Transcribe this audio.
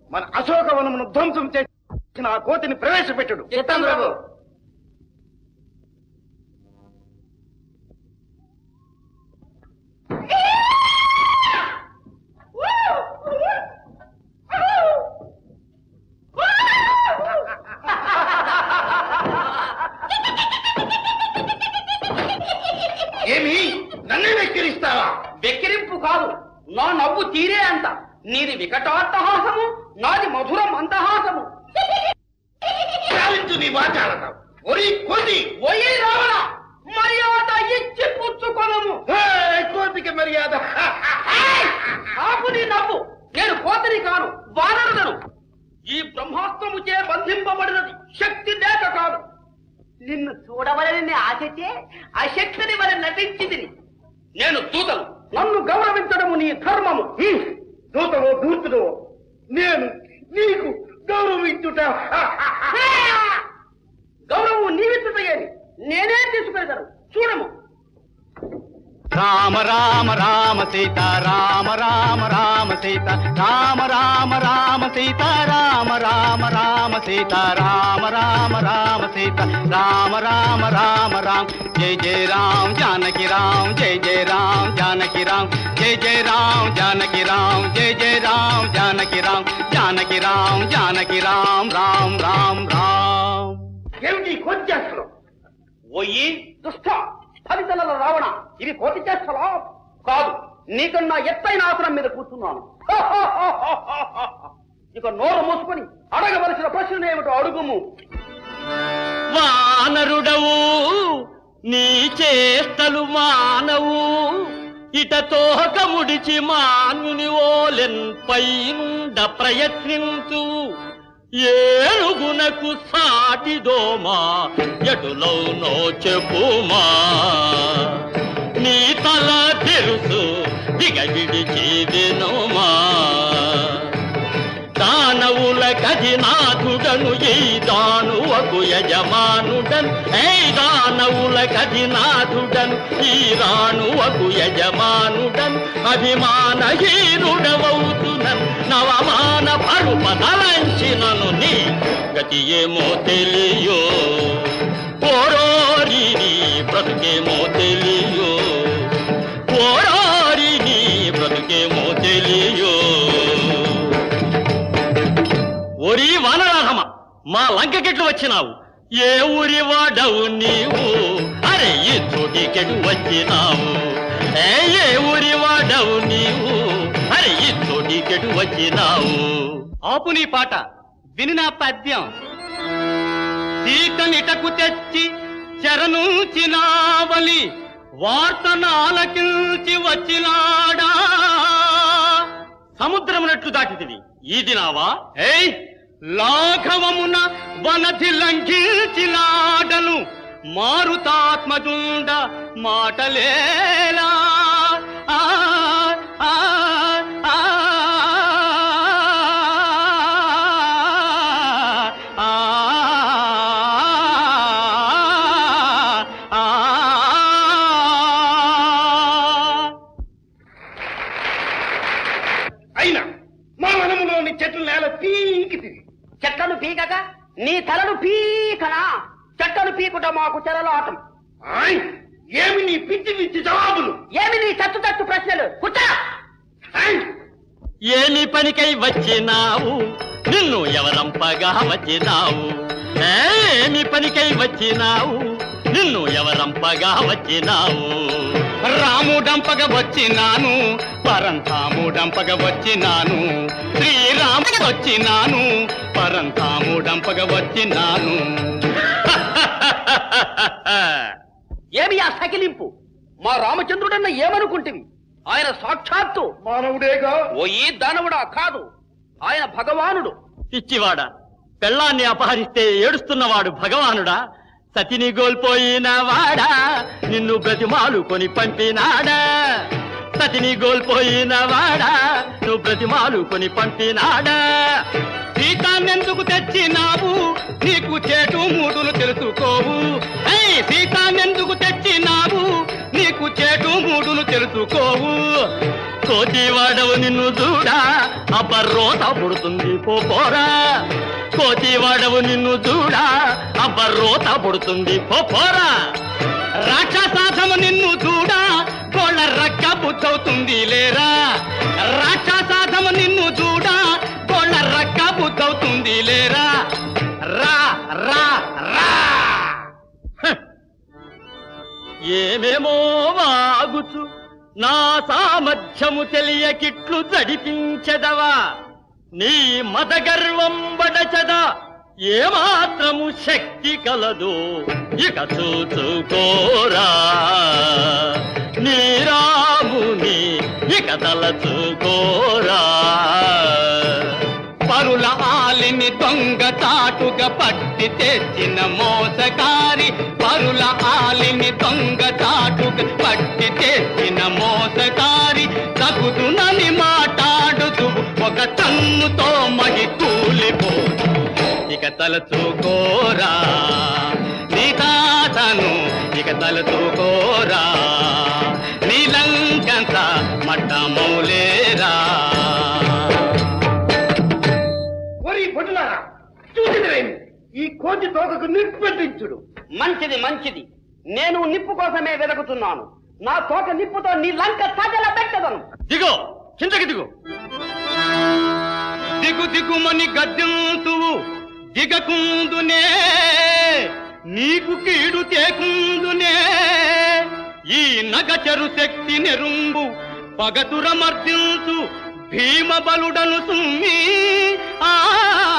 మన అశోకవనమును ధ్వంసం చేసిన ఆ కోతిని ప్రవేశపెట్టుడు చిత్తం ప్రభు ఏమి నన్నే వెక్కిరిస్తావా వెక్కిరింపు కాదు నా నవ్వు తీరే అంత నీది వికటాట్టహాసము నాది మధుర మందహాసము చాలించు నీ వాచాలతం ఒరి కోతి ఒయ్యి రావణ మర్యాద ఇచ్చి పుచ్చుకొనము హే, కోతికి మర్యాద ఏయ్! ఆపు నీ నవ్వు నేను కోతని కాను వానరులను ఈ బ్రహ్మాస్త్రముచే బంధింపబడినది శక్తి లేక కాదు నిన్ను చూడవలని ఆశచే అశక్తిని వలె నటించింది నేను దూతను నన్ను గౌరవించడము నీ ధర్మము హ్మ్, దూతవో దూతుడవో నేను నీకు గౌరవించుట గౌరవం నీవిచ్చుటయ్యేది నేనే తీసుకెళ్తాను చూడము రామ రామ రామ సీత రామ రామ రామ సీత రామ రామ రామ సీత రామ రామ రామ సీత రామ రామ రామ సీత రామ రామ రామ రామ జయ జయ రామ జానకి రామ జయ జయ రామ జానకి రామ జయ జయ రామ జానకి రామ జయ జయ రామ జానకి రామ జానకి రామ జానకి రామ రామ రామ రామ ఏమిటి కోతి చేస్తున్నావు ఓయి దుష్ట ఫలితల రావణ ఇవి కోటి చేస్తలా కాదు నీకన్నా ఎత్తైన ఆసనం మీద కూర్చున్నాను ఇక నోరు మూసుకొని అడగవలసిన ప్రశ్న ఏమిటో అడుగుము వానరుడవు నీ చేష్టలు మానవు ఇట తోక ముడిచి మానుని ఓలెన్ పైనుండ ప్రయత్నించు ఏరుగునకు సాటిదోమా ఎటులౌనో చెప్పుమా నీ తల తెరుసు దిగవిడిచి వినుమా దానవుల గదినాథుడను ఈ దానువకు యజమానుడను ఏ దానవుల గదినాథుడను ఈ రాణువకు యజమానుడను అభిమానహీనుడవవుతునను నవమాన పరుపదలంచినను నీ గతి ఏమో తెలియో ఓరోరి నీ బ్రతుకేమో తెలియో ఓరోరి నీ బ్రతుకేమో తెలియో ఒరి వానరాధమ మా లంకకెట్లు వచ్చినావు ఏ ఊరి వాడవు నీవు అరే ఈ చోటికెటు వచ్చినావు ఏ ఏ ఊరి వాడవు నీవు అరే ఈ చోటికెటు వచ్చినావు ఆపు నీ పాట విని నా పద్యం సీతనిటకు తెచ్చి చరణుచినావలి వార్తను ఆలకించి వచ్చినాడా సముద్రమునట్లు దాటితివి ఈ దినావా ఏయ్ లాఘవమున వనధి లంఘించినాడను మారుతాత్మజుండ మాటలేలా ఆ, ఆ, ఆ, ఆ, ఆ, ఆ. అయినా మా వనములోని చెట్లు నేల పీకి తిరిగి చెట్లను పీకక నీ తలను పీకనా చెట్లను పీకుట మాకు చెరలాటం ఆయ్, ఏమి నీ పిచ్చి పిచ్చి జవాబులు ఏమి నీ చచ్చు చచ్చు ప్రశ్నలు కుట్టా ఆయ్, ఏమి పనికై వచ్చినావు నిన్ను ఎవరంపగా వచ్చినావు ఏమి పనికై వచ్చినావు నిన్ను ఎవరంపగా వచ్చినావు రాముడంపగ వచ్చినాను పరంధాముడంపగ వచ్చినాను శ్రీరాముడు వచ్చినాను పరంధాముడంపగ వచ్చినాను ఏమి ఆ సకిలింపు మా రామచంద్రుడన్న ఏమనుకుంటివి ఆయన సాక్షాత్తు మానవుడేగా ఓ ఈ దానవుడా కాదు ఆయన భగవానుడు పిచ్చివాడ పెళ్ళాన్ని అపహరిస్తే ఏడుస్తున్నవాడు భగవానుడా సతిని గోల్పోయిన వాడా నిన్ను బ్రతిమాలు కొని పంపినాడా సతిని గోల్పోయిన వాడా నువ్వు బ్రతిమాలు కొని పంపినాడా సీతాన్నెందుకు తెచ్చినావు నీకు చేటు మూడులు తెలుసుకోవు ఏయ్, సీతాన్నెందుకు తెచ్చినావు నీకు చేటు మూడులు తెలుసుకోవు కోతివాడవు నిన్ను చూడా అబ్బర్రోత పుడుతుంది పో పోరా కోతివాడవు నిన్ను చూడా అబ్బర్రోత పుడుతుంది పో పోరా రాక్షసాధము నిన్ను చూడా గోళ్ళ రక్క బుద్ధవుతుంది లేరా రాక్షసాధము నిన్ను చూడా గోళ్ళ రక్క బుద్ధవుతుంది లేరా రా రా రా హ! ఏమేమో వాగుచు నా సామర్థ్యము తెలియకిట్లు జడిపించెదవా నీ మదగర్వం బడచదా ఏమాత్రము శక్తి కలదు ఇక చూచుకోరా నీ రాముని ఇక తలచుకోరా పరుల ఆలిని దొంగ చాటుగా పట్టి తెచ్చిన మోసకారి పరుల ఆలిని దొంగ చాటుగా పట్టి తెచ్చిన మోసకారి తగుదునని మాట్లాడుతూ ఒక తన్నుతో మగి కూలిపో ఇక తలచుకోరా నీ తాతను ఇక తలచుకోరా నీ లంకంత మట్ట మౌలేరా ఓరి భటులారా చూసినరేమి ఈ కోతి తోకకు నిప్పెట్టించుడు మంచిది మంచిది నేను నిప్పు కోసమే వెతుకుతున్నాను నా తోక నిప్పుతో నీ లంక తగల పెట్టదను దిగో కిందకి దిగు దిగు దిగుమని గద్దెంతువు దిగకుందునే నీకు కీడు తేకుందునే ఈ నగచరు శక్తి నెరుంబు పగతుర మర్దించు భీమ బలుడను సుమ్మి ఆ